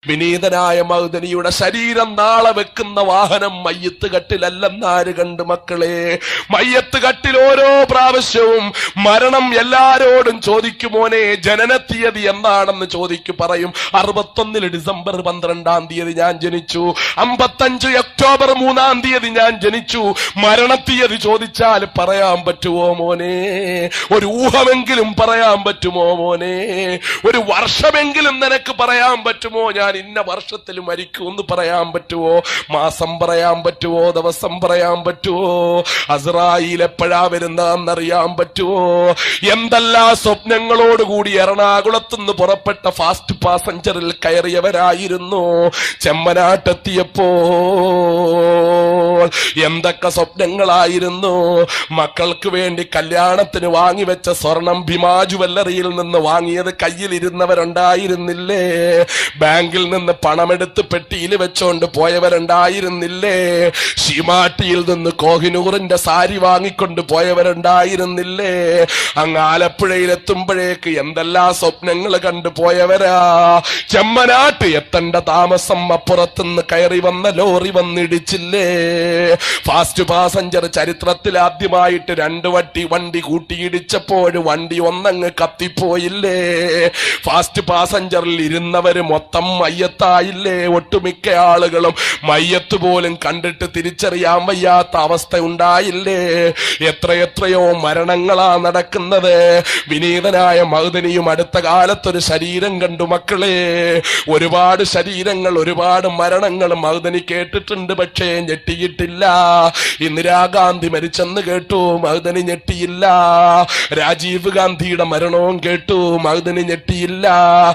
വിനീതനായ മൗദനിയുടെ ശരീരം നാളെ വെക്കുന്ന വാഹനം മയ്യത്ത് കട്ടിലല്ലെന്നാര് കണ്ട് മക്കളെ മയ്യത്ത് കട്ടിൽ ഓരോ പ്രാവശ്യവും മരണം എല്ലാരോടും ചോദിക്കുമോനെ ജനന തീയതി എന്താണെന്ന് ചോദിക്കു പറയും അറുപത്തൊന്നില് ഡിസംബർ പന്ത്രണ്ടാം തീയതി ഞാൻ ജനിച്ചു അമ്പത്തഞ്ച് ഒക്ടോബർ മൂന്നാം തീയതി ഞാൻ ജനിച്ചു മരണത്തീയതി ചോദിച്ചാൽ പറയാൻ പറ്റുമോ മോനെ ഒരു ഊഹമെങ്കിലും പറയാൻ പറ്റുമോ മോനെ ഒരു വർഷമെങ്കിലും നിനക്ക് പറയാൻ പറ്റുമോ ഞാൻ ഇന്ന വർഷത്തിൽ മരിക്കും എന്ന് പറയാൻ പറ്റുമോ മാസം പറയാൻ പറ്റുമോ ദിവസം പറയാൻ പറ്റുമോ അസ്രായിൽ എപ്പോഴാ വരുന്നതെന്നറിയാൻ പറ്റുമോ എന്തെല്ലാം സ്വപ്നങ്ങളോടുകൂടി എറണാകുളത്തുനിന്ന് പുറപ്പെട്ട ഫാസ്റ്റ് പാസഞ്ചറിൽ കയറിയവരായിരുന്നു ചെമ്മനാട്ടെത്തിയപ്പോ എന്തൊക്കെ സ്വപ്നങ്ങളായിരുന്നു മക്കൾക്ക് വേണ്ടി കല്യാണത്തിന് വാങ്ങിവെച്ച സ്വർണം ഭീമാ ജുവല്ലറിയിൽ നിന്ന് വാങ്ങിയത് കയ്യിലിരുന്നവരുണ്ടായിരുന്നില്ലേ ബാങ്കിൽ നിന്ന് പണമെടുത്ത് പെട്ടിയിൽ വെച്ചോണ്ട് പോയവരുണ്ടായിരുന്നില്ലേ ഷീമാട്ടിയിൽ നിന്ന് കോഹിനൂറിന്റെ സാരി വാങ്ങിക്കൊണ്ട് പോയവരുണ്ടായിരുന്നില്ലേ അങ്ങ് ആലപ്പുഴയിലെത്തുമ്പോഴേക്ക് എന്തെല്ലാം സ്വപ്നങ്ങൾ കണ്ടു പോയവരാ ചെമ്മനാട്ട് എത്തണ്ട താമസം അപ്പുറത്തുനിന്ന് കയറി വന്ന ലോറി വന്നിടിച്ചില്ലേ ഫാസ്റ്റ് പാസഞ്ചർ ചരിത്രത്തിൽ ആദ്യമായിട്ട് രണ്ട് വട്ടി വണ്ടി കൂട്ടിയിടിച്ചപ്പോൾ വണ്ടി ഒന്നങ്ങ് കത്തിപ്പോയില്ലേ ഫാസ്റ്റ് പാസഞ്ചറിൽ ഇരുന്നവര് മൊത്തം മയ്യത്തായില്ലേ ഒട്ടുമിക്ക ആളുകളും മയ്യത്ത് പോലും കണ്ടിട്ട് തിരിച്ചറിയാൻ വയ്യാത്ത അവസ്ഥ ഉണ്ടായില്ലേ എത്രയെത്രയോ മരണങ്ങളാ നടക്കുന്നത് വിനീതനായ മഹുദനിയും അടുത്ത കാലത്തൊരു ശരീരം കണ്ടു മക്കളെ ഒരുപാട് ശരീരങ്ങൾ ഒരുപാട് മരണങ്ങൾ മഹുദനി കേട്ടിട്ടുണ്ട് പക്ഷേ ഞെട്ടിയിട്ടില്ല ഇന്ദിരാഗാന്ധി മരിച്ചെന്ന് കേട്ടു മഹുദനി ഞെട്ടിയില്ല രാജീവ് ഗാന്ധിയുടെ മരണവും കേട്ടു മഹുദനി ഞെട്ടിയില്ല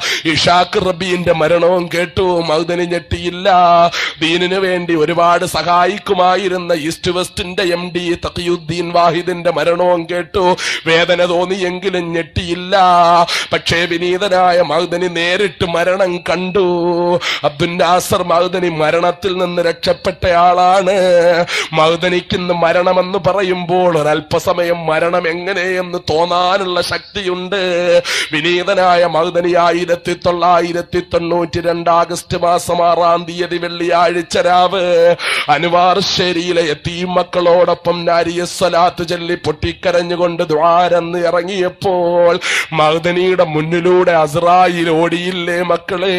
ഇഷാഖ് റബീന്റെ മരണവും കേട്ടു മഹുദനി ഞെട്ടിയില്ല ദീനിനു വേണ്ടി ഒരുപാട് സഹായിക്കുമായിരുന്ന ഈസ്റ്റ് വെസ്റ്റിന്റെ എം ഡി തഖിയുദ്ദീൻ വാഹിദിന്റെ മരണവും കേട്ടു വേദന തോന്നിയെങ്കിലും ഞെട്ടിയില്ല പക്ഷേ വിനീതനായ മഹുദനി നേരിട്ട് മരണം കണ്ടു അബ്ദുൽ നാസർ മഹുദനി മരണത്തിൽ നിന്ന് രക്ഷപ്പെട്ടയാളാണ് മഹുദനിക്കിന്ന് മരണമെന്ന് പറയുമ്പോൾ ഒരല്പസമയം മരണം എങ്ങനെയെന്ന് തോന്നാനുള്ള ശക്തിയുണ്ട് വിനീതനായ മഹുദനി ആയിരത്തി തൊള്ളായിരത്തി തൊണ്ണൂറ്റി രണ്ട് ആഗസ്റ്റ് മാസം ആറാം തീയതി വെള്ളിയാഴ്ച രാവ് അനുവാർശ്ശേരിയിലെ എത്തിയും മക്കളോടൊപ്പം നാരിയ സ്വലാത്ത് ചൊല്ലി പൊട്ടിക്കരഞ്ഞുകൊണ്ട് ദ്വാരന്ന് ഇറങ്ങിയപ്പോൾ മഹദനിയുടെ മുന്നിലൂടെ അസ്രായിൽ ഓടിയില്ലേ മക്കളെ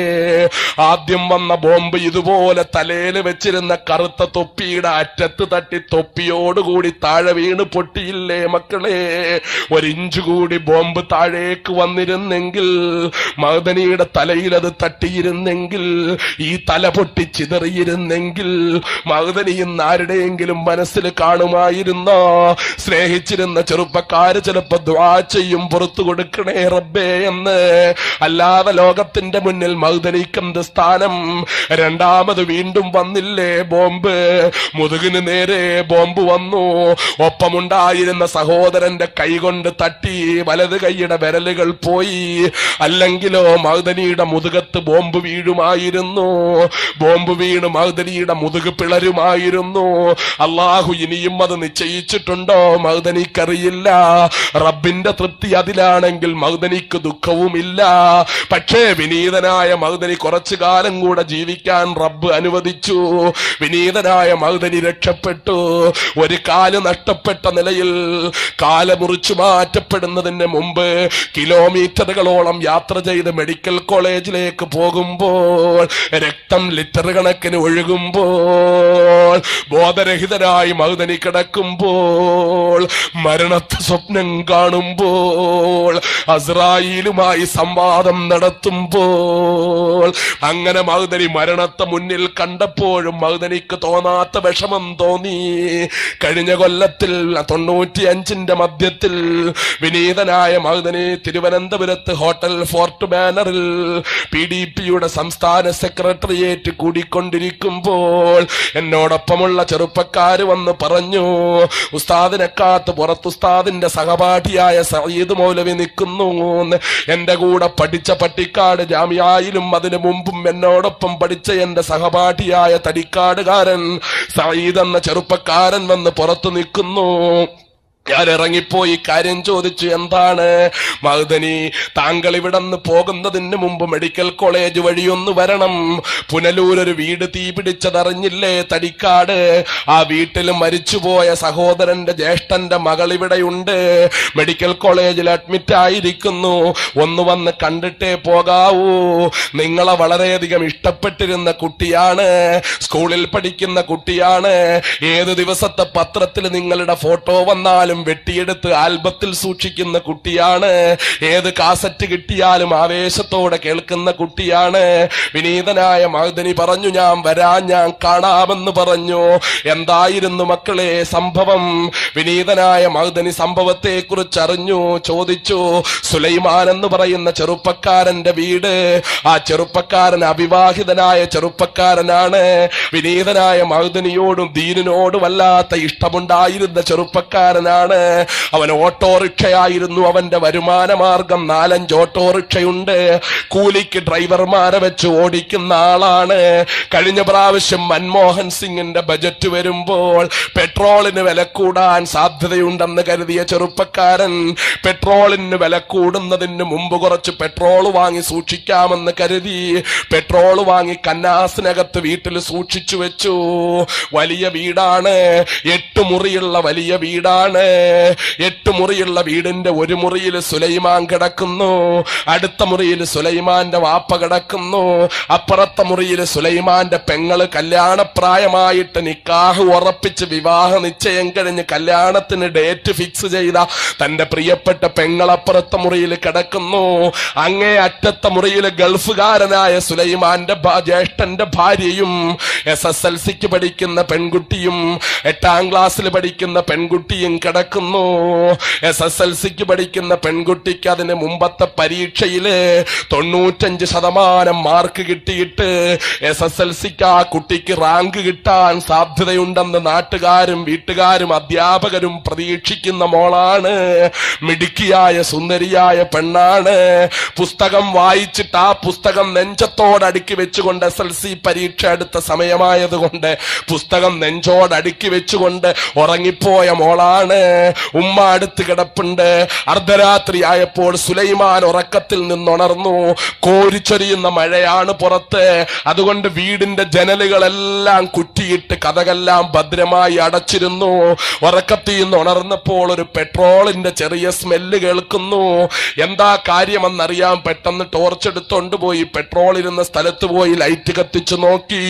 ആദ്യം വന്ന ബോംബ് ഇതുപോലെ തലയിൽ വെച്ചിരുന്ന കറുത്ത തൊപ്പിയുടെ അറ്റത്ത് തട്ടി തൊപ്പിയോടുകൂടി താഴെ വീണ് പൊട്ടിയില്ലേ മക്കളെ ഒരിഞ്ചു കൂടി ബോംബ് താഴേക്ക് വന്നിരുന്നെങ്കിൽ മഹദനിയുടെ തലയിൽ അത് തട്ടിയിരുന്നെങ്കിൽ ഈ തല പൊട്ടി ചിതറിയിരുന്നെങ്കിൽ മഹദനിയും ആരുടെയെങ്കിലും മനസ്സിൽ കാണുമായിരുന്നോ സ്നേഹിച്ചിരുന്ന ചെറുപ്പക്കാര് ചിലപ്പോ ദ്വാ ചെയ്യും പുറത്തു കൊടുക്കണേ റബ്ബേ എന്ന് അല്ലാതെ ലോകത്തിന്റെ മുന്നിൽ മഹദനിക്കെന്ത് സ്ഥാനം രണ്ടാമത് വീണ്ടും വന്നില്ലേ ബോംബ് മുതുകിന് നേരെ ബോംബ് വന്നു ഒപ്പമുണ്ടായിരുന്ന സഹോദരന്റെ കൈകൊണ്ട് തട്ടി വലത് കൈയുടെ വിരലുകൾ പോയി അല്ലെങ്കിലോ മഹദനിയുടെ മുതുകത്ത് ബോംബ് വീഴുമായിരുന്നു ബോംബ് വീണ് മഹദനിയുടെ മുതുക് പിളരുമായിരുന്നു അള്ളാഹു ഇനിയും അത് നിശ്ചയിച്ചിട്ടുണ്ടോ മഹദനിക്കറിയില്ല റബ്ബിന്റെ തൃപ്തി അതിലാണെങ്കിൽ മഹദനിക്ക് ദുഃഖവുമില്ല പക്ഷേ വിനീതനായ മഹദനി കുറച്ചു കാലം കൂടെ ജീവിക്കാൻ റബ്ബ് അനുവദിച്ചു വിനീതനായ മഹദനി രക്ഷപ്പെട്ടു ഒരു കാല് നഷ്ടപ്പെട്ട നിലയിൽ കാല മുറിച്ചു മാറ്റപ്പെടുന്നതിന് മുമ്പ് കിലോമീറ്ററുകളോളം യാത്ര ചെയ്ത് മെഡിക്കൽ കോളേജിലേക്ക് പോകുമ്പോൾ രക്തം ലിറ്റർ കണക്കിന് ഒഴുകുമ്പോൾ ബോധരഹിതനായി മഹദനി കിടക്കുമ്പോൾ മരണത്തെ സ്വപ്നം കാണുമ്പോൾ അസ്രായിലുമായി സംവാദം നടത്തുമ്പോൾ അങ്ങനെ മഹദനി മരണത്തെ മുന്നിൽ കണ്ടപ്പോഴും മഹദനിക്ക് തോന്നാത്ത വിഷമം തോന്നി കഴിഞ്ഞ കൊല്ലത്തിൽ തൊണ്ണൂറ്റി അഞ്ചിന്റെ മധ്യത്തിൽ വിനീതനായ മഹദനി തിരുവനന്തപുരത്ത് ഹോട്ടൽ ഫോർട്ട് ബാനറിൽ പി ഡി പിയുടെ സംസ്ഥാന സെക്രട്ടേറിയറ്റ് കൂടിക്കൊണ്ടിരിക്കുമ്പോൾ എന്നോടൊപ്പമുള്ള ചെറുപ്പക്കാര് വന്ന് പറഞ്ഞു ഉസ്താദിനെക്കാത്ത് പുറത്തുസ്താദിന്റെ സഹപാഠിയായ സയ്യിദ് മൗലവി നിൽക്കുന്നു എന്ന് എന്റെ കൂടെ പഠിച്ച പട്ടിക്കാട് ജാമ്യായിലും അതിനു മുമ്പും എന്നോടൊപ്പം പഠിച്ച എന്റെ സഹപാഠിയായ തടിക്കാടുകാരൻ സയ്യിദ് എന്ന ചെറുപ്പക്കാരൻ വന്ന് പുറത്തു നിൽക്കുന്നു ഞാൻ ഇറങ്ങിപ്പോയി കാര്യം ചോദിച്ചു എന്താണ് മഹദനി താങ്കൾ ഇവിടെ നിന്ന് പോകുന്നതിന് മുമ്പ് മെഡിക്കൽ കോളേജ് വഴിയൊന്ന് വരണം പുനലൂർ ഒരു വീട് തീ പിടിച്ചതറിഞ്ഞില്ലേ തടിക്കാട് ആ വീട്ടിൽ മരിച്ചുപോയ സഹോദരന്റെ ജ്യേഷ്ഠന്റെ മകൾ ഇവിടെയുണ്ട് മെഡിക്കൽ കോളേജിൽ അഡ്മിറ്റ് ആയിരിക്കുന്നു ഒന്ന് വന്ന് കണ്ടിട്ടേ പോകാവൂ നിങ്ങളെ വളരെയധികം ഇഷ്ടപ്പെട്ടിരുന്ന കുട്ടിയാണ് സ്കൂളിൽ പഠിക്കുന്ന കുട്ടിയാണ് ഏത് ദിവസത്തെ പത്രത്തിൽ നിങ്ങളുടെ ഫോട്ടോ വന്നാലും വെട്ടിയെടുത്ത് ആൽബത്തിൽ സൂക്ഷിക്കുന്ന കുട്ടിയാണ് ഏത് കാസറ്റ് കിട്ടിയാലും ആവേശത്തോടെ കേൾക്കുന്ന കുട്ടിയാണ് വിനീതനായ മഹദനി പറഞ്ഞു ഞാൻ വരാൻ ഞാൻ കാണാമെന്ന് പറഞ്ഞു എന്തായിരുന്നു മക്കളെ സംഭവം വിനീതനായ മഹദനി സംഭവത്തെ കുറിച്ച് അറിഞ്ഞു ചോദിച്ചു സുലൈമാൻ എന്ന് പറയുന്ന ചെറുപ്പക്കാരന്റെ വീട് ആ ചെറുപ്പക്കാരൻ അവിവാഹിതനായ ചെറുപ്പക്കാരനാണ് വിനീതനായ മഹദനിയോടും ദീനിനോടും വല്ലാത്ത ഇഷ്ടമുണ്ടായിരുന്ന ചെറുപ്പക്കാരനാണ് അവൻ ഓട്ടോറിക്ഷയായിരുന്നു അവന്റെ വരുമാന മാർഗം നാലഞ്ച് ഓട്ടോറിക്ഷയുണ്ട് കൂലിക്ക് ഡ്രൈവർമാരെ വെച്ച് ഓടിക്കുന്ന ആളാണ് കഴിഞ്ഞ പ്രാവശ്യം മൻമോഹൻ സിംഗിന്റെ ബജറ്റ് വരുമ്പോൾ പെട്രോളിന് വില കൂടാൻ സാധ്യതയുണ്ടെന്ന് കരുതിയ ചെറുപ്പക്കാരൻ പെട്രോളിന് വില കൂടുന്നതിന് മുമ്പ് കുറച്ച് പെട്രോൾ വാങ്ങി സൂക്ഷിക്കാമെന്ന് കരുതി പെട്രോൾ വാങ്ങി കന്നാസിനകത്ത് വീട്ടിൽ സൂക്ഷിച്ചു വെച്ചു വലിയ വീടാണ് എട്ട് മുറിയുള്ള വലിയ വീടാണ് എട്ട് മുറിയുള്ള വീടിന്റെ ഒരു മുറിയിൽ സുലൈമാൻ കിടക്കുന്നു അടുത്ത മുറിയിൽ സുലൈമാന്റെ വാപ്പ കിടക്കുന്നു അപ്പുറത്തെ മുറിയിൽ സുലൈമാന്റെ പെങ്ങള് കല്യാണപ്രായമായിട്ട് നിക്കാഹ് ഉറപ്പിച്ച് വിവാഹ നിശ്ചയം കഴിഞ്ഞ് കല്യാണത്തിന് ഡേറ്റ് ഫിക്സ് ചെയ്ത തന്റെ പ്രിയപ്പെട്ട പെങ്ങളപ്പുറത്തെ മുറിയിൽ കിടക്കുന്നു അങ്ങേ അറ്റത്തെ മുറിയിൽ ഗൾഫുകാരനായ സുലൈമാന്റെ ഭാ- ജ്യേഷ്ഠന്റെ ഭാര്യയും എസ് എസ് എൽ സിക്ക് പഠിക്കുന്ന പെൺകുട്ടിയും എട്ടാം ക്ലാസ്സിൽ പഠിക്കുന്ന പെൺകുട്ടിയും കിടക്കുന്നു എസ് എസ് എൽ സിക്ക് പഠിക്കുന്ന പെൺകുട്ടിക്ക് അതിന് മുമ്പത്തെ പരീക്ഷയില് തൊണ്ണൂറ്റഞ്ച് ശതമാനം മാർക്ക് കിട്ടിയിട്ട് എസ് എസ് എൽ സിക്ക് ആ കുട്ടിക്ക് റാങ്ക് കിട്ടാൻ സാധ്യതയുണ്ടെന്ന് നാട്ടുകാരും വീട്ടുകാരും അധ്യാപകരും പ്രതീക്ഷിക്കുന്ന മോളാണ് മിടുക്കിയായ സുന്ദരിയായ പെണ്ണാണ് പുസ്തകം വായിച്ചിട്ട് ആ പുസ്തകം നെഞ്ചത്തോടടുക്കി വെച്ചുകൊണ്ട് എസ് എൽ സി പരീക്ഷ അടുത്ത സമയമായതുകൊണ്ട് പുസ്തകം നെഞ്ചോടടുക്കി വെച്ചുകൊണ്ട് ഉറങ്ങിപ്പോയ മോളാണ് ഉമ്മ അടുത്ത് കിടപ്പുണ്ട് അർദ്ധരാത്രി ആയപ്പോൾ സുലൈമാൻ ഉറക്കത്തിൽ നിന്നുണർന്നു കോരിച്ചൊരിയുന്ന മഴയാണ് പുറത്ത് അതുകൊണ്ട് വീടിന്റെ ജനലുകളെല്ലാം കുറ്റിയിട്ട് കഥകളെല്ലാം ഭദ്രമായി അടച്ചിരുന്നു ഉറക്കത്തിൽ നിന്ന് ഉണർന്നപ്പോൾ ഒരു പെട്രോളിന്റെ ചെറിയ സ്മെല്ല് കേൾക്കുന്നു എന്താ കാര്യമെന്നറിയാൻ പെട്ടെന്ന് ടോർച്ച് എടുത്തോണ്ട് പോയി പെട്രോൾ ഇരുന്ന സ്ഥലത്ത് പോയി ലൈറ്റ് കത്തിച്ചു നോക്കി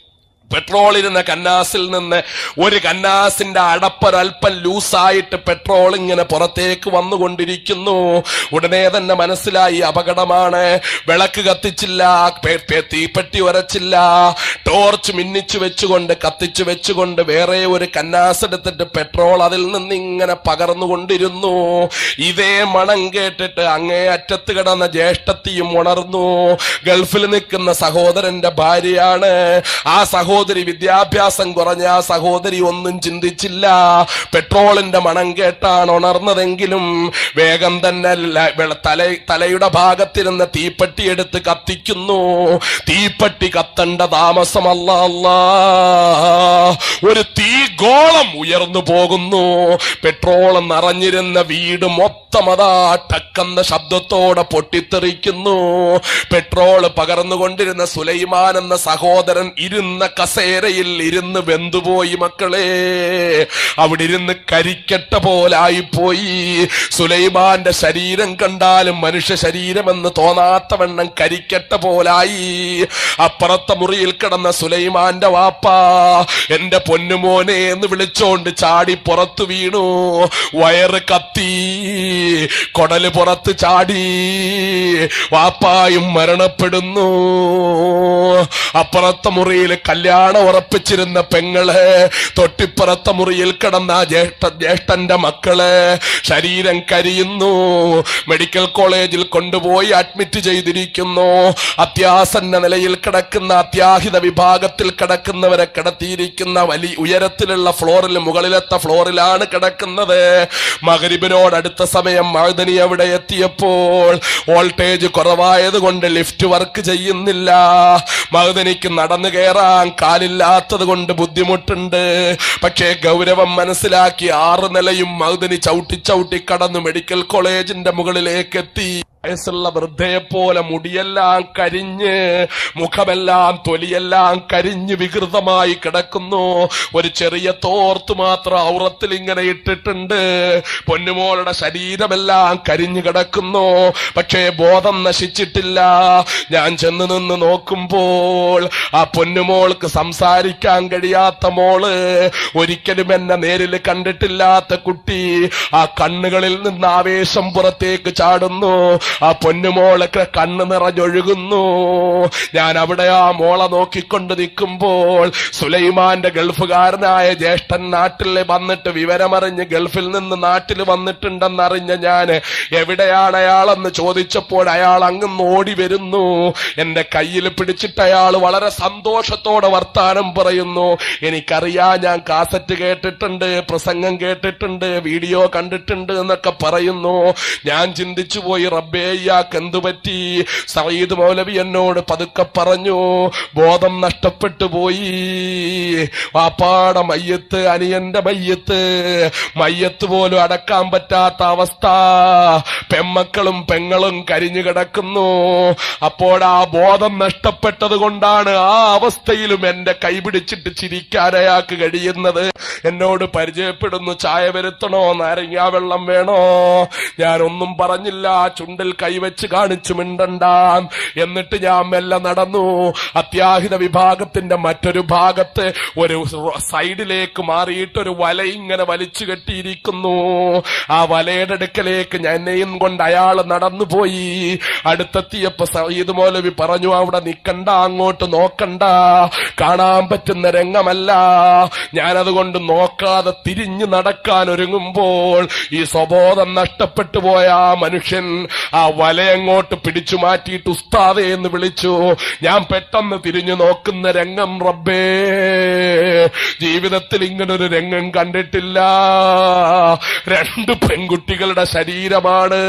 പെട്രോൾ ഇരുന്ന കന്നാസിൽ നിന്ന് ഒരു കന്നാസിന്റെ അടപ്പൊരൽപ്പം ലൂസായിട്ട് പെട്രോൾ ഇങ്ങനെ പുറത്തേക്ക് വന്നുകൊണ്ടിരിക്കുന്നു ഉടനെ തന്നെ മനസ്സിലായി അപകടമാണ് വിളക്ക് കത്തിച്ചില്ല പെ- പെ- തീപ്പെട്ടി ഉരച്ചില്ല ടോർച്ച് മിന്നിച്ചു വെച്ചുകൊണ്ട് കത്തിച്ചു വെച്ചുകൊണ്ട് വേറെ ഒരു കന്നാസ് എടുത്തിട്ട് പെട്രോൾ അതിൽ നിന്ന് ഇങ്ങനെ പകർന്നുകൊണ്ടിരുന്നു ഇതേ മണം കേട്ടിട്ട് അങ്ങേ അറ്റത്ത് കിടന്ന ജ്യേഷ്ഠത്തിയും ഉണർന്നു ഗൾഫിൽ നിൽക്കുന്ന സഹോദരന്റെ ഭാര്യയാണ് ആ സഹോദരി വിദ്യാഭ്യാസം കുറഞ്ഞ ആ സഹോദരി ഒന്നും ചിന്തിച്ചില്ല പെട്രോളിന്റെ മണം കേട്ടാണ് ഉണർന്നതെങ്കിലും വേഗം തന്നെ ല- വെള- തല തലയുടെ ഭാഗത്തിരുന്ന തീപ്പെട്ടി എടുത്ത് കത്തിക്കുന്നു തീപ്പെട്ടി കത്തണ്ട താമസമല്ല അല്ലാ ഒരു തീഗോളം ഉയർന്നു പോകുന്നു പെട്രോൾ നിറഞ്ഞിരുന്ന വീട് മൊത്തം അതാ ടക്കെന്ന ശബ്ദത്തോടെ പൊട്ടിത്തെറിക്കുന്നു പെട്രോൾ പകർന്നുകൊണ്ടിരുന്ന സുലൈമാൻ എന്ന സഹോദരൻ ഇരുന്ന കസേരയിൽ ഇരുന്ന് വെന്തുപോയി മക്കളെ അവിടെ ഇരുന്ന് കരിക്കട്ട പോലായിപ്പോയി സുലൈമാന്റെ ശരീരം കണ്ടാലും മനുഷ്യ ശരീരമെന്ന് തോന്നാത്തവണ്ണം കരിക്കട്ട പോലായി അപ്പുറത്തെ മുറിയിൽ കിടന്ന സുലൈമാന്റെ വാപ്പ എന്റെ പൊന്നുമോനെ എന്ന് വിളിച്ചോണ്ട് ചാടി പുറത്തു വീണു വയറ് കത്തി കൊടല് പുറത്ത് ചാടി വാപ്പായും മരണപ്പെടുന്നു അപ്പുറത്തെ മുറിയിൽ കല്യാണം ഉറപ്പിച്ചിരുന്ന പെങ്ങള് തൊട്ടിപ്പുറത്തെ മുറിയിൽ കിടന്ന ആ ജ്യേഷ്ഠ ജ്യേഷ്ഠന്റെ മക്കള് ശരീരം കരിയുന്നു മെഡിക്കൽ കോളേജിൽ കൊണ്ടുപോയി അഡ്മിറ്റ് ചെയ്തിരിക്കുന്നു അത്യാസന്ന നിലയിൽ കിടക്കുന്ന അത്യാഹിത വിഭാഗത്തിൽ കിടക്കുന്നവരെ കിടത്തിയിരിക്കുന്ന വലിയ ഉയരത്തിലുള്ള ഫ്ലോറിൽ മുകളിലത്തെ ഫ്ലോറിലാണ് കിടക്കുന്നത് മകരിബിനോട് അടുത്ത സമയം മഴുതനി അവിടെ എത്തിയപ്പോൾ വോൾട്ടേജ് കുറവായത് കൊണ്ട് ലിഫ്റ്റ് വർക്ക് ചെയ്യുന്നില്ല മഴുതനി എനിക്ക് നടന്നു കയറാൻ കാലില്ലാത്തത് കൊണ്ട് ബുദ്ധിമുട്ടുണ്ട് പക്ഷേ ഗൗരവം മനസ്സിലാക്കി ആറ് നിലയും മൗദിനി ചവിട്ടി ചവിട്ടി കടന്നു മെഡിക്കൽ കോളേജിന്റെ മുകളിലേക്ക് എത്തി വയസ്സുള്ള വൃദ്ധയെ പോലെ മുടിയെല്ലാം കരിഞ്ഞ് മുഖമെല്ലാം തൊലിയെല്ലാം കരിഞ്ഞ് വികൃതമായി കിടക്കുന്നു ഒരു ചെറിയ തോർത്ത് മാത്രം ഔറത്തിൽ ഇങ്ങനെ ഇട്ടിട്ടുണ്ട് പൊന്നുമോളുടെ ശരീരമെല്ലാം കരിഞ്ഞു കിടക്കുന്നു പക്ഷേ ബോധം നശിച്ചിട്ടില്ല ഞാൻ ചെന്ന് നിന്ന് നോക്കുമ്പോൾ ആ പൊന്നുമോൾക്ക് സംസാരിക്കാൻ കഴിയാത്ത മോള് ഒരിക്കലും എന്നെ നേരിൽ കണ്ടിട്ടില്ലാത്ത കുട്ടി ആ കണ്ണുകളിൽ നിന്ന് ആവേശം പുറത്തേക്ക് ചാടുന്നു ആ പൊന്നുമോളൊക്കെ കണ്ണ് നിറഞ്ഞൊഴുകുന്നു ഞാൻ അവിടെ ആ മോളെ നോക്കിക്കൊണ്ട് നിൽക്കുമ്പോൾ സുലൈമാന്റെ ഗൾഫുകാരനായ ജ്യേഷ്ഠൻ നാട്ടിൽ വന്നിട്ട് വിവരമറിഞ്ഞ് ഗൾഫിൽ നിന്ന് നാട്ടിൽ വന്നിട്ടുണ്ടെന്നറിഞ്ഞ ഞാൻ എവിടെയാണ് അയാളെന്ന് ചോദിച്ചപ്പോൾ അയാൾ അങ്ങ് ഓടി വരുന്നു എന്റെ കയ്യിൽ പിടിച്ചിട്ട് അയാൾ വളരെ സന്തോഷത്തോടെ വർത്താനം പറയുന്നു എനിക്കറിയാം ഞാൻ കാസറ്റ് കേട്ടിട്ടുണ്ട് പ്രസംഗം കേട്ടിട്ടുണ്ട് വീഡിയോ കണ്ടിട്ടുണ്ട് എന്നൊക്കെ പറയുന്നു ഞാൻ ചിന്തിച്ചു പോയി റബ്ബേ ഇയാൾക്ക് എന്തു പറ്റി സയ്യിദ് മൗലവി എന്നോട് പതുക്കെ പറഞ്ഞു ബോധം നഷ്ടപ്പെട്ടു പോയി വാപ്പാട മയ്യത്ത് അനിയന്റെ മയ്യത്ത് മയ്യത്ത് പോലും അടക്കാൻ പറ്റാത്ത അവസ്ഥ പെമ്മക്കളും പെങ്ങളും കരിഞ്ഞു കിടക്കുന്നു അപ്പോൾ ആ ബോധം നഷ്ടപ്പെട്ടത് കൊണ്ടാണ് ആ അവസ്ഥയിലും എന്റെ കൈപിടിച്ചിട്ട് ചിരിക്കാൻ അയാൾക്ക് കഴിയുന്നത് എന്നോട് പരിചയപ്പെടുന്നു ചായ വരുത്തണോ നാരങ്ങാ വെള്ളം വേണോ ഞാനൊന്നും പറഞ്ഞില്ല ചുണ്ടിൽ കൈവച്ച് കാണിച്ചു മിണ്ടണ്ട എന്നിട്ട് ഞാൻ മെല്ലെ നടന്നു അത്യാഹിത വിഭാഗത്തിന്റെ മറ്റൊരു ഭാഗത്ത് ഒരു സൈഡിലേക്ക് മാറിയിട്ട് ഒരു വല ഇങ്ങനെ വലിച്ചു കെട്ടിയിരിക്കുന്നു ആ വലയുടെ അടുക്കലേക്ക് ഞാൻ എന്നെയും കൊണ്ട് അയാൾ നടന്നുപോയി അടുത്തെത്തിയപ്പോ സയ്യിദ് മൗലവി പറഞ്ഞു അവിടെ നിക്കണ്ട അങ്ങോട്ട് നോക്കണ്ട കാണാൻ പറ്റുന്ന രംഗമല്ല ഞാനതുകൊണ്ട് നോക്കാതെ തിരിഞ്ഞു നടക്കാൻ ഒരുങ്ങുമ്പോൾ ഈ സ്വബോധം നഷ്ടപ്പെട്ടു പോയ ആ മനുഷ്യൻ ആ വലയങ്ങോട്ട് പിടിച്ചു മാറ്റിയിട്ട് ഉസ്താദെ എന്ന് വിളിച്ചു ഞാൻ പെട്ടെന്ന് തിരിഞ്ഞു നോക്കുന്ന രംഗം റബ്ബേ ജീവിതത്തിൽ ഇങ്ങനൊരു രംഗം കണ്ടിട്ടില്ല രണ്ട് പെൺകുട്ടികളുടെ ശരീരമാണ്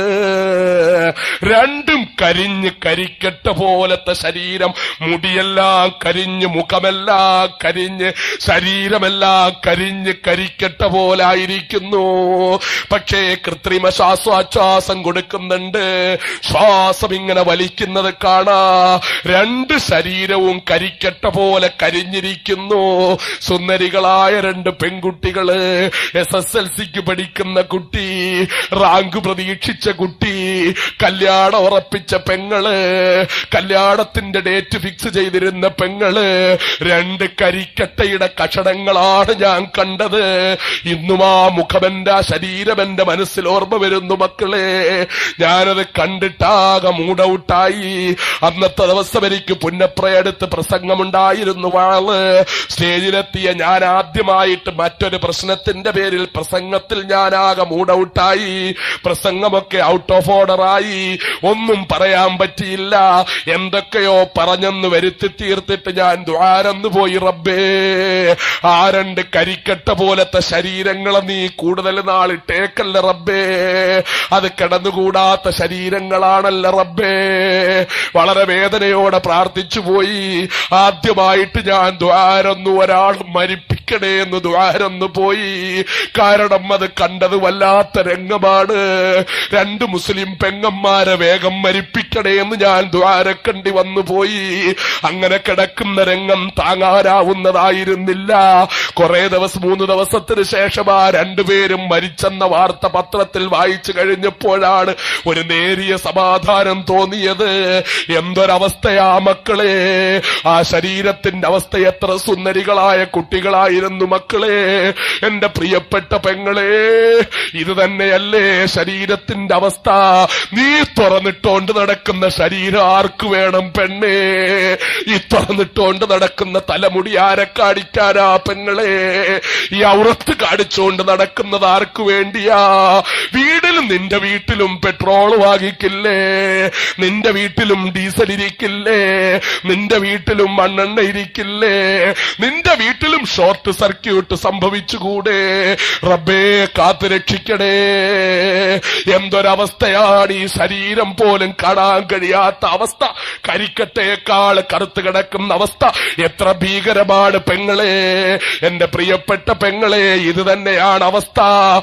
രണ്ടും കരിഞ്ഞ് കരിക്കട്ട പോലത്തെ ശരീരം മുടിയെല്ലാം കരിഞ്ഞ് മുഖമെല്ലാം കരിഞ്ഞ് ശരീരമെല്ലാം കരിഞ്ഞ് കരിക്കട്ട പോലായിരിക്കുന്നു പക്ഷേ കൃത്രിമ ശ്വാസോച്ഛ്വാസം കൊടുക്കുന്നുണ്ട് ശ്വാസം ഇങ്ങനെ വലിക്കുന്നത് കാണാ രണ്ട് ശരീരവും കരിക്കട്ട പോലെ കരിഞ്ഞിരിക്കുന്നു സുന്ദരികളായ രണ്ട് പെൺകുട്ടികള് എസ് എസ് എൽ സിക്ക് പഠിക്കുന്ന കുട്ടി റാങ്ക് പ്രതീക്ഷിച്ച കുട്ടി കല്യാണം ഉറപ്പിച്ച പെങ്ങള് കല്യാണത്തിന്റെ ഡേറ്റ് ഫിക്സ് ചെയ്തിരുന്ന പെങ്ങള് രണ്ട് കരിക്കട്ടയുടെ കഷണങ്ങളാണ് ഞാൻ കണ്ടത് ഇന്നും ആ മുഖമെന്റെ ആ ശരീരം എന്റെ മനസ്സിൽ ഓർമ്മ വരുന്നു മക്കളെ ഞാനത് കണ്ടിട്ടാകെ മൂടൗട്ടായി അന്നത്തെ ദിവസം എനിക്ക് പുന്നപ്രയടുത്ത് പ്രസംഗമുണ്ടായിരുന്നു വാള് സ്റ്റേജിലെത്തിയ ഞാൻ ആദ്യമായിട്ട് മറ്റൊരു പ്രശ്നത്തിന്റെ പേരിൽ പ്രസംഗത്തിൽ ഞാനാകെ മൂടൗട്ടായി പ്രസംഗമൊക്കെ ഔട്ട് ഓഫ് ഓർഡറായി ഒന്നും പറയാൻ പറ്റിയില്ല എന്തൊക്കെയോ പറഞ്ഞെന്ന് വരുത്തി തീർത്തിട്ട് ഞാൻ ദ്വാരന്ന് പോയി റബ്ബേ ആ രണ്ട് കരിക്കട്ട പോലത്തെ ശരീരങ്ങളെ നീ കൂടുതൽ നാളിട്ടേക്കല്ല റബ്ബേ അത് കിടന്നുകൂടാത്ത ശരീരങ്ങളാണല്ല റബ്ബേ വളരെ വേദനയോടെ പ്രാർത്ഥിച്ചു പോയി ആദ്യമായിട്ട് ഞാൻ ദ്വാരൊന്നു ഒരാൾ മരിപ്പിക്കണേ എന്ന് ദ്വാരൊന്നു പോയി കാരണം അത് കണ്ടത് വല്ലാത്ത രംഗമാണ് രണ്ട് മുസ്ലിം പെങ്ങന്മാരെ വേഗം മരിപ്പിക്കണേ എന്ന് ഞാൻ ദ്വാരക്കണ്ടി വന്നു പോയി അങ്ങനെ കിടക്കുന്ന രംഗം താങ്ങാനാവുന്നതായിരുന്നില്ല കുറെ ദിവസം മൂന്ന് ദിവസത്തിന് ശേഷം ആ രണ്ടുപേരും മരിച്ചെന്ന വാർത്ത പത്രത്തിൽ വായിച്ചു കഴിഞ്ഞപ്പോഴാണ് ഒരു നേരിയ സമാധാനം തോന്നിയത് എന്തൊരവസ്ഥയാ മക്കളെ ആ ശരീരത്തിന്റെ അവസ്ഥ എത്ര സുന്ദരികളായ കുട്ടികളായിരുന്നു മക്കളെ എന്റെ പ്രിയപ്പെട്ട പെങ്ങളെ ഇത് തന്നെയല്ലേ ശരീരത്തിന്റെ അവസ്ഥ നീ തുറന്നിട്ടോണ്ട് നടക്കുന്ന ശരീരം ആർക്ക് വേണം പെണ്ണേ ഈ തുറന്നിട്ടോണ്ട് നടക്കുന്ന തലമുടി ആരെ കാണിക്കാനാ പെങ്ങളെ ഈ ഔറത്ത് കാണിച്ചുകൊണ്ട് നടക്കുന്നത് ആർക്കു വേണ്ടിയാ വീടിൽ എന്നാലും നിന്റെ വീട്ടിലും പെട്രോൾ വാങ്ങിക്കില്ലേ നിന്റെ വീട്ടിലും ഡീസൽ ഇരിക്കില്ലേ നിന്റെ വീട്ടിലും മണ്ണെണ്ണ ഇരിക്കില്ലേ നിന്റെ വീട്ടിലും ഷോർട്ട് സർക്യൂട്ട് സംഭവിച്ചുകൂടെ റബ്ബേ കാത്തു രക്ഷിക്കണേ എന്തൊരവസ്ഥയാണ് ഈ ശരീരം പോലും കാണാൻ കഴിയാത്ത അവസ്ഥ കരിക്കട്ടയേക്കാൾ കറുത്ത് കിടക്കുന്ന അവസ്ഥ എത്ര ഭീകരമാണ് പെങ്ങളെ എന്റെ പ്രിയപ്പെട്ട പെങ്ങളെ ഇത് തന്നെയാണ് അവസ്ഥ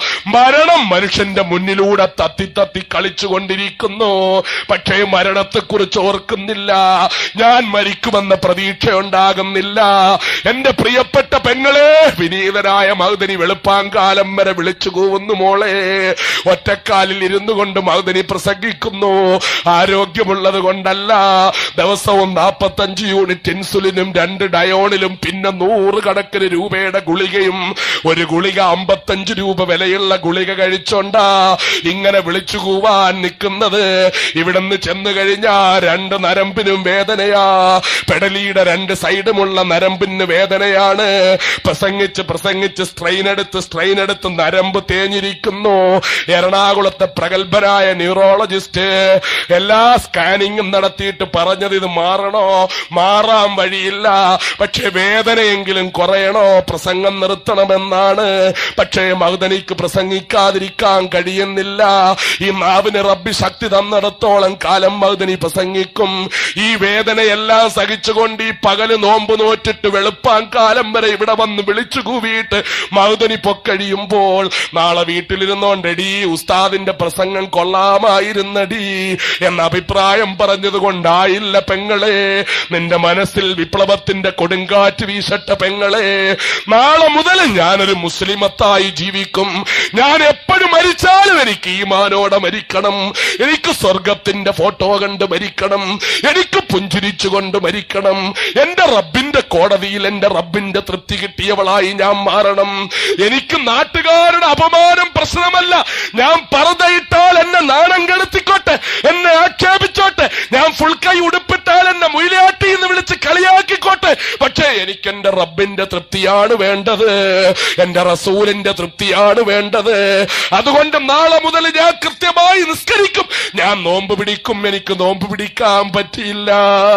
മരണം മനുഷ്യന്റെ മുന്നിലൂടെ തത്തി തത്തി കളിച്ചുകൊണ്ടിരിക്കുന്നു പക്ഷേ മരണത്തെക്കുറിച്ച് ഓർക്കുന്നില്ല ഞാൻ മരിക്കുമെന്ന പ്രതീക്ഷ ഉണ്ടാകുന്നില്ല എന്റെ പ്രിയപ്പെട്ട പെങ്ങളെ വിനീതനായ മൗദനി വെളുപ്പാങ്കാലം വരെ വിളിച്ചു കൂവുന്നു മോളെ ഒറ്റക്കാലിൽ ഇരുന്നു കൊണ്ട് മൗദനി പ്രസംഗിക്കുന്നു ആരോഗ്യമുള്ളത് കൊണ്ടല്ല ദിവസവും നാൽപ്പത്തഞ്ച് യൂണിറ്റ് ഇൻസുലിനും രണ്ട് ഡയോണിലും പിന്നെ നൂറ് കണക്കിന് രൂപയുടെ ഗുളികയും ഒരു ഗുളിക അമ്പത്തഞ്ച് രൂപ വിലയുള്ള ഗുളിക കഴിച്ചോണ്ടാ ഇങ്ങനെ വിളിച്ചു കൂവാൻ നിൽക്കുന്നത് ഇവിടുന്ന് ചെന്നു കഴിഞ്ഞാ രണ്ട് നരമ്പിനും വേദനയാ പെടലിയുടെ രണ്ട് സൈഡുമുള്ള നരമ്പിന് വേദനയാണ് പ്രസംഗിച്ച് പ്രസംഗിച്ച് സ്ട്രെയിൻ എടുത്ത് സ്ട്രെയിൻ എടുത്ത് നരമ്പ് തേഞ്ഞിരിക്കുന്നു എറണാകുളത്തെ പ്രഗത്ഭരായ ന്യൂറോളജിസ്റ്റ് എല്ലാ സ്കാനിങ്ങും നടത്തിയിട്ട് പറഞ്ഞത് ഇത് മാറണോ മാറാൻ വഴിയില്ല പക്ഷെ വേദനയെങ്കിലും കുറയണോ പ്രസംഗം നിർത്തണമെന്നാണ് പക്ഷേ മഹദനിക്ക് പ്രസംഗിക്കാതിരിക്കാൻ കഴിയുന്നില്ല ഈ നാവിന് റബ്ബി ശക്തി തന്നിടത്തോളം കാലം മഹദനി പ്രസംഗിക്കും ഈ വേദനയെല്ലാം സഹിച്ചുകൊണ്ട് ഈ പകല് നോമ്പ് നോറ്റിട്ട് വെളുപ്പാൻ കാലം വരെ ഇവിടെ വന്ന് വിളിച്ചു കൂവിയിട്ട് മഹദനി പൊക്കഴിയുമ്പോൾ നാളെ വീട്ടിലിരുന്നോണ്ടടി ഉസ്താദിന്റെ പ്രസംഗം കൊള്ളാമായിരുന്നടി എന്ന അഭിപ്രായം പറഞ്ഞത് കൊണ്ടായില്ല പെങ്ങളെ നിന്റെ മനസ്സിൽ വിപ്ലവത്തിന്റെ കൊടുങ്കാറ്റ് വീശട്ട പെങ്ങളെ നാളെ മുതൽ ഞാനൊരു മുസ്ലിമത്തായി ജീവിക്കും ഞാൻ എപ്പോഴും മരിച്ചാലും എനിക്ക് ഈമാനോടെ മരിക്കണം എനിക്ക് സ്വർഗത്തിന്റെ ഫോട്ടോ കണ്ട് മരിക്കണം എനിക്ക് പുഞ്ചിരിച്ചുകൊണ്ട് മരിക്കണം എന്റെ റബ്ബിന്റെ കോടതിയിൽ എന്റെ റബ്ബിന്റെ തൃപ്തി കിട്ടിയവളായി ഞാൻ മാറണം എനിക്ക് നാട്ടുകാരുടെ അപമാനം പ്രശ്നമല്ല ഞാൻ പറതയിട്ടാൽ എന്നെ നാണം കെടുത്തിക്കോട്ടെ എന്നെ ആക്ഷേപിച്ചോട്ടെ ഞാൻ ഫുൾ കൈ ഉടുപ്പിട്ടാൽ എന്നെ മുയിലാട്ടി എന്ന് വിളിച്ച് കളിയാക്കിക്കോട്ടെ പക്ഷേ എനിക്ക് എന്റെ റബ്ബിന്റെ തൃപ്തിയാണ് വേണ്ടത് എന്റെ റസൂലിന്റെ തൃപ്തിയാണ് വേണ്ടത് അതുകൊണ്ട് നാളെ മുതൽ ഞാൻ കൃത്യമായി നിസ്കരിക്കും ഞാൻ നോമ്പ് പിടിക്കും എനിക്ക് നോമ്പ് പിടിക്കാൻ പറ്റിയില്ല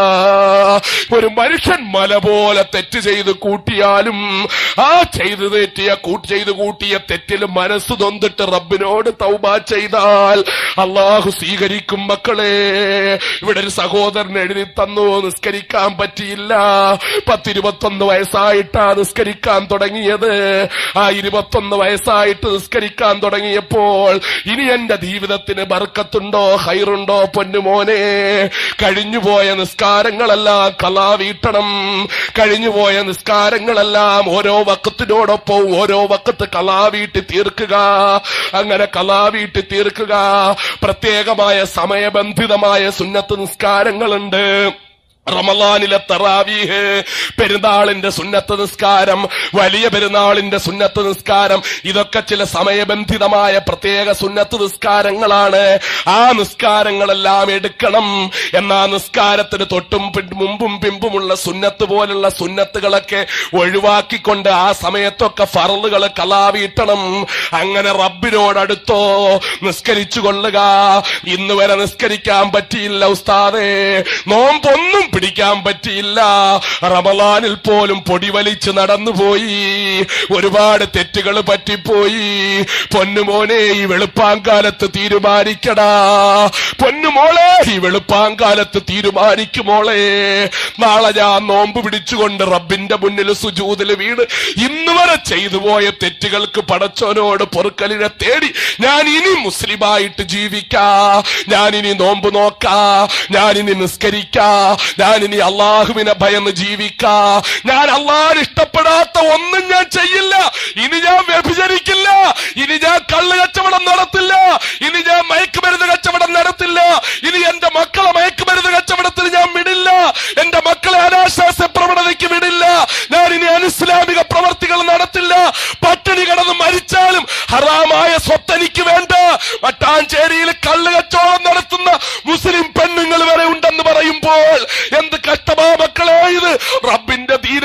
ഒരു മനുഷ്യൻ മല പോലെ തെറ്റ് ചെയ്ത് കൂട്ടിയാലും ആ ചെയ്ത് തെറ്റിയ കൂട്ടി ചെയ്ത് കൂട്ടിയ തെറ്റിൽ മനസ്സ് നൊന്നിട്ട് റബ്ബിനോട് തൗബ ചെയ്താൽ അള്ളാഹു സ്വീകരിക്കും മക്കളെ ഇവിടെ ഒരു സഹോദരൻ എഴുതി തന്നു നിസ്കരിക്കാൻ പറ്റിയില്ല പത്തിരുപത്തൊന്ന് വയസ്സായിട്ടാ നിസ്കരിക്കാൻ തുടങ്ങിയത് ആ ഇരുപത്തൊന്ന് വയസ്സായിട്ട് നിസ്കരിക്കാൻ തുടങ്ങിയപ്പോൾ ഇനി എന്റെ ജീവിതത്തിന് ബർക്കത്തുണ്ടോ ഹൈറുണ്ടോ പൊന്നുമോനെ കഴിഞ്ഞുപോയ നിസ്കാരങ്ങളെല്ലാം കലാ വീട്ടണം കഴിഞ്ഞുപോയ നിസ്കാരങ്ങളെല്ലാം ഓരോ വക്കത്തിനോടൊപ്പം ഓരോ വക്കത്ത് കലാ വീട്ടി തീർക്കുക അങ്ങനെ കലാ വീട്ടി തീർക്കുക പ്രത്യേകമായ സമയബന്ധിതമായ സുന്നത്ത് നിസ്കാരങ്ങളുണ്ട് റമലാനിലെ തറാവീഹ് പെരുന്നാളിന്റെ സുന്നത്ത് നിസ്കാരം വലിയ പെരുന്നാളിന്റെ സുന്നത്ത് നിസ്കാരം ഇതൊക്കെ ചില സമയബന്ധിതമായ പ്രത്യേക സുന്നത്ത് നിസ്കാരങ്ങളാണ് ആ നിസ്കാരങ്ങളെല്ലാം എടുക്കണം എന്നാ നിസ്കാരത്തിന് തൊട്ടും പിൻ- മുമ്പും പിമ്പുമുള്ള സുന്നത്ത് പോലുള്ള സുന്നത്തുകളൊക്കെ ഒഴിവാക്കിക്കൊണ്ട് ആ സമയത്തൊക്കെ ഫറലുകൾ കലാവീട്ടണം അങ്ങനെ റബ്ബിനോടടുത്തോ നിസ്കരിച്ചു കൊള്ളുക ഇന്ന് വരെ നിസ്കരിക്കാൻ പറ്റിയില്ല ഉസ്താദേ നോമ്പൊന്നും പിടിക്കാൻ പറ്റിയില്ല റമലാനിൽ പോലും പൊടി വലിച്ച് നടന്നുപോയി ഒരുപാട് തെറ്റുകൾ പറ്റിപ്പോയി പൊന്നുമോനെ ഈ വെളുപ്പാങ്കാലത്ത് തീരുമാനിക്കടാ പൊന്നുമോളെ ഈ വെളുപ്പാങ്കാലത്ത് തീരുമാനിക്കുമോളെ നാളെ ഞാൻ നോമ്പ് പിടിച്ചുകൊണ്ട് റബ്ബിന്റെ മുന്നിൽ സുജൂതിൽ വീണ് ഇന്ന് വരെ ചെയ്തു പോയ തെറ്റുകൾക്ക് പടച്ചോനോട് പൊറുക്കലിനെ തേടി ഞാൻ ഇനി മുസ്ലിമായിട്ട് ജീവിക്കാ ഞാൻ ഇനി നോമ്പ് നോക്കാ ഞാൻ ഇനി നിസ്കരിക്കാ ഞാൻ ഇനി അള്ളാഹുവിനെ ഭയന്ന് ജീവിക്കാ ഞാൻ അള്ളാഹിന് ഇഷ്ടപ്പെടാത്ത ഒന്നും ഞാൻ ചെയ്യില്ല ഇനി ഞാൻ വ്യഭിചരിക്കില്ല ഇനി ഞാൻ കള്ള് കച്ചവടം നടത്തില്ല ഇനി ഞാൻ മയക്കുമരുന്ന് കച്ചവടം നടത്തില്ല ഇനി എന്റെ മക്കളെ മയക്കുമരുന്ന് കച്ചവടത്തിന് ഞാൻ വിടില്ല എന്റെ മക്കളെ അനാശാസ്യ പ്രവണതയ്ക്ക് വിടില്ല ഞാൻ ഇനി അനിസ്ലാമിക പ്രവർത്തികൾ നടത്തില്ല പട്ടിണി കിടന്ന് മരിച്ചാലും ഹറാമായ സ്വത്ത് എനിക്ക് വേണ്ട മട്ടാഞ്ചേരിയിൽ കള്ള് കച്ചവടം നടത്തുന്ന മുസ്ലിം പെണ്ണുങ്ങൾ വരെ ഉണ്ടെന്ന് പറയുമ്പോൾ എന്ത് കഷ്ടമാ മക്കളെ ഇത് റബ്ബിന്റെ തീരാട്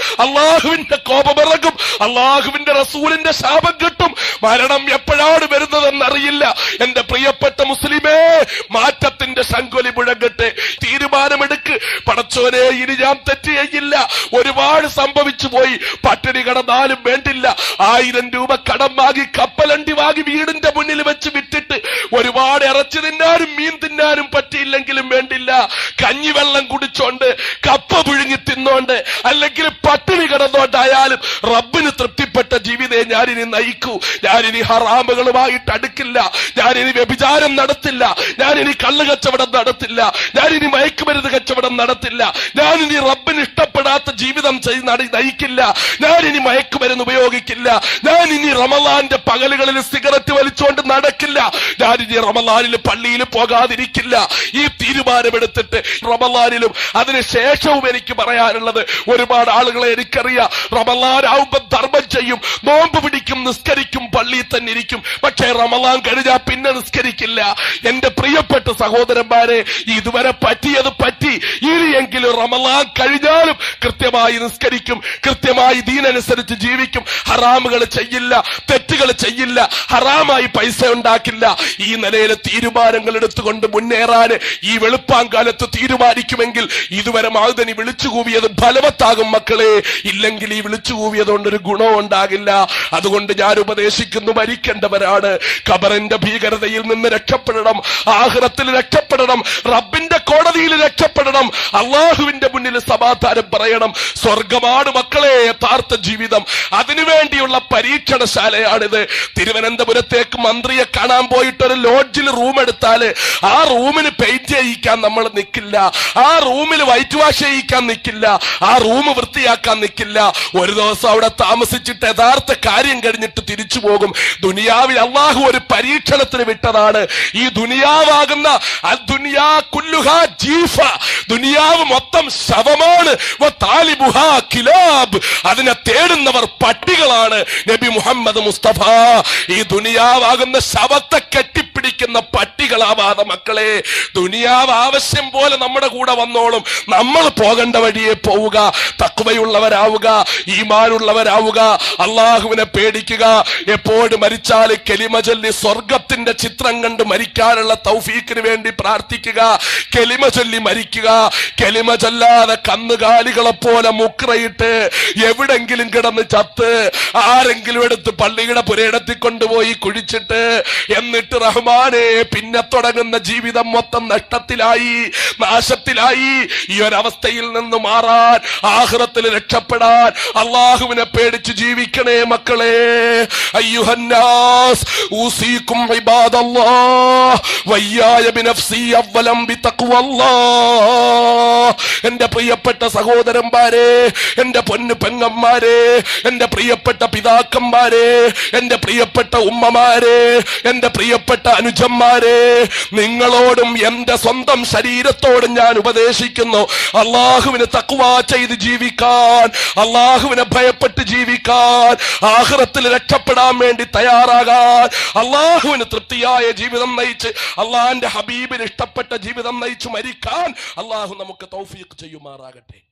അള്ളാഹുവിന്റെ കോപമിറങ്ങും അള്ളാഹുവിന്റെ റസൂലിന്റെ ശാപം കിട്ടും മരണം എപ്പോഴാണ് വരുന്നതെന്നറിയില്ല എന്റെ പ്രിയപ്പെട്ട മുസ്ലിമേ മാറ്റത്തിന്റെ ശങ്കൊലി മുഴങ്ങട്ടെ തീരുമാനമെടുക്ക് പടച്ചോനെ ഇനി ഞാൻ തെറ്റ് ചെയ്യില്ല ഒരുപാട് സംഭവിച്ചു പോയി പട്ടിണി കടന്നാലും വേണ്ടില്ല ആയിരം രൂപ കടം വാങ്ങി കപ്പലണ്ടി വാങ്ങി വീടിന്റെ മുന്നിൽ വെച്ച് വിറ്റിട്ട് ഒരുപാട് ഇറച്ചി തിന്നാനും മീൻ തിന്നാനും പറ്റിയില്ലെങ്കിലും വേണ്ടില്ല കഞ്ഞിവെള്ളം കുടിച്ചോണ്ട് കപ്പ പുഴുങ്ങി തിന്നോണ്ട് അല്ലെങ്കിൽ പട്ടിണി കിടന്നോണ്ടായാലും റബ്ബിന് തൃപ്തിപ്പെട്ട ജീവിതത്തെ ഞാനിനി നയിക്കൂ ഞാനിനി ഹറാമുകളുമായിട്ട് അടുക്കില്ല ഞാനിനി വ്യഭിചാരം നടത്തില്ല ഞാനിനി കള്ളു കച്ചവടം നടത്തില്ല ഞാനിനി മയക്കുമരുന്ന് കച്ചവടം നടത്തില്ല ഞാനിനി റബ്ബിന് ഇഷ്ടപ്പെടാത്ത ജീവിതം ചെയ്ത് നട- നയിക്കില്ല ഞാനിനി മയക്കുമരുന്ന് ഉപയോഗിക്കില്ല ഞാനിനി റമലാന്റെ പകലുകളിൽ സിഗരറ്റ് വലിച്ചുകൊണ്ട് നടക്കില്ല ഞാനിനി റമലാനിൽ പള്ളിയിൽ പോകാതിരിക്കില്ല ഈ തീരുമാനമെടുത്തിട്ട് റമലാനിലും അതിനുശേഷവും എനിക്ക് പറയാനുള്ളത് ഒരുപാട് ആളുകളെ എനിക്കറിയാം റമലാനാവുമ്പോ ധർമ്മം ചെയ്യും നോമ്പ് പിടിക്കും നിസ്കരിക്കും പള്ളിയിൽ തന്നെ ഇരിക്കും പക്ഷേ റമലാൻ കഴിഞ്ഞാൽ പിന്നെ നിസ്കരിക്കില്ല എന്റെ പ്രിയപ്പെട്ട സഹോദരന്മാരെ ഇതുവരെ പറ്റിയത് പറ്റി ഇനിയെങ്കിലും റമലാൻ കഴിഞ്ഞാലും കൃത്യമായി നിസ്കരിക്കും കൃത്യമായി ദീനനുസരിച്ച് ജീവിക്കും ഹറാമുകൾ ചെയ്യില്ല തെറ്റുകൾ ചെയ്യില്ല ഹറാമായി പൈസ ഉണ്ടാക്കില്ല ഈ നിലയിൽ തീരുമാനങ്ങൾ എടുത്തുകൊണ്ട് മുന്നേറാന് ഈ വെളുപ്പാങ്കാലത്ത് തീരുമാനിക്കുമെങ്കിൽ ഇതുവരെ മാതനി വിളിച്ചു കൂവിയത് ഫലവത്താകും മക്കളെ ഇല്ലെങ്കിൽ ഈ വിളിച്ചു കൂവിയത് കൊണ്ടൊരു ഗുണവും ഉണ്ടാകില്ല അതുകൊണ്ട് ഞാൻ ഉപദേശിക്കുന്നു മരിക്കേണ്ടവരാണ് ഖബറിന്റെ ഭീകരതയിൽ നിന്ന് രക്ഷപ്പെടണം ആഹ്റത്തിൽ രക്ഷപ്പെടണം റബ്ബിന്റെ കോടതിയിൽ രക്ഷപ്പെടണം അള്ളാഹുവിന്റെ മുന്നിൽ സമാധാനം പറയണം സ്വർഗമാണ് മക്കളെ യഥാർത്ഥ ജീവിതം അതിനുവേണ്ടിയുള്ള പരീക്ഷണശാലയാണിത് തിരുവനന്തപുരത്തേക്ക് മന്ത്രിയെ കാണാൻ പോയിട്ട് ഒരു ലോഡ്ജിൽ റൂം എടുത്താല് ആ റൂമിന് പെയിന്റ് ചെയ്യിക്കാൻ നമ്മൾ നിൽക്കില്ല ആ റൂമിൽ വൈറ്റ് വാഷ് ചെയ്യിക്കാൻ നിൽക്കില്ല ആ റൂം വൃത്തിയാക്കാൻ നിൽക്കില്ല ഒരു ദിവസം അവിടെ താമസിച്ചിട്ട് യഥാർത്ഥ കാര്യം കഴിഞ്ഞിട്ട് തിരിച്ചു പോകും ദുനിയാവിൽ അള്ളാഹു ഒരു പരീക്ഷണത്തിന് വിട്ടതാണ് ഈ ദുനിയാവാകുന്ന ദുനിയാ കുല്ലുഹ ജീഫ ദുനിയാവ് മൊത്തം ശവമാണ് വ താലിബുഹാ കിലാബ് അതിനെ തേടുന്നവർ പട്ടികളാണ് നബി മുഹമ്മദ് മുസ്തഫ ഈ ദുനിയാവാകുന്ന ശവത്തെ കെട്ടിപ്പിടിക്കുന്ന പട്ടികളാവാതെ മക്കളെ ദുനിയാവ് ആവശ്യം പോലെ നമ്മുടെ കൂടെ വന്നോളും നമ്മൾ പോകേണ്ട വഴിയെ പോവുക തക്വയുള്ളവരാവുക ഈമാനുള്ളവരാവുക അള്ളാഹുവിനെ പേടിക്കുക എപ്പോഴും മരിച്ചാൽ കെലിമ ചൊല്ലി സ്വർഗത്തിന്റെ ചിത്രം കണ്ട് മരിക്കാനുള്ള തൗഫീക്കിന് വേണ്ടി പ്രാർത്ഥിക്കുക കെലിമ ചൊല്ലി മരിക്കുക കെലിമ ചൊല്ലാതെ കന്നുകാലികളെ പോലെ മുക്രയിട്ട് എവിടെങ്കിലും കിടന്ന് ചത്ത് ആരെങ്കിലും എടുത്ത് പള്ളിയുടെ പുരയിടത്തിൽ കൊണ്ടുപോയി കുഴിച്ചിട്ട് എന്നിട്ട് റഹ്മാനെ പിന്നെ തുടങ്ങുന്ന ജീവിതം മൊത്തം നഷ്ടത്തിലായി നാശത്തിലായി ഈ ഒരവസ്ഥയിൽ നിന്ന് മാറാൻ ആഹ്റത്തിൽ രക്ഷപ്പെടാൻ അള്ളാഹുവിനെ പേടിച്ച് ജീവിക്കണേ മക്കളെ അയ്യുഹന്നാസ് ഊസീക്കും ഇബാദല്ലാഹ് വയ്യായ ബിനഫ്സി അവലം ബിതഖ്വല്ലാഹ് എന്റെ പ്രിയപ്പെട്ട സഹോദരന്മാരെ എന്റെ പൊന്നു പെങ്ങന്മാരെ എന്റെ പ്രിയപ്പെട്ട പിതാക്കന്മാരെ എന്റെ പ്രിയപ്പെട്ട ഉമ്മമാരെ എന്റെ പ്രിയപ്പെട്ട അനുജന്മാരെ നിങ്ങളോടും എന്റെ സ്വന്തം ശരീരത്തോടും ഞാൻ ഉപദേശിക്കുന്നു അള്ളാഹുവിന് തക്കുവ ചെയ്ത് ജീവിക്കാൻ അള്ളാഹുവിനെ ഭയപ്പെട്ട് ജീവിക്കാൻ ആഹ്റത്തിൽ രക്ഷപ്പെടാൻ വേണ്ടി തയ്യാറാകാൻ അള്ളാഹുവിന് തൃപ്തിയായ ജീവിതം നയിച്ച് അള്ളാഹിന്റെ ഹബീബിന് ഇഷ്ടപ്പെട്ട ജീവിതം നയിച്ച് മരിക്കാൻ അള്ളാഹു നമുക്ക് തൗഫീഖ് ചെയ്യുമാറാകട്ടെ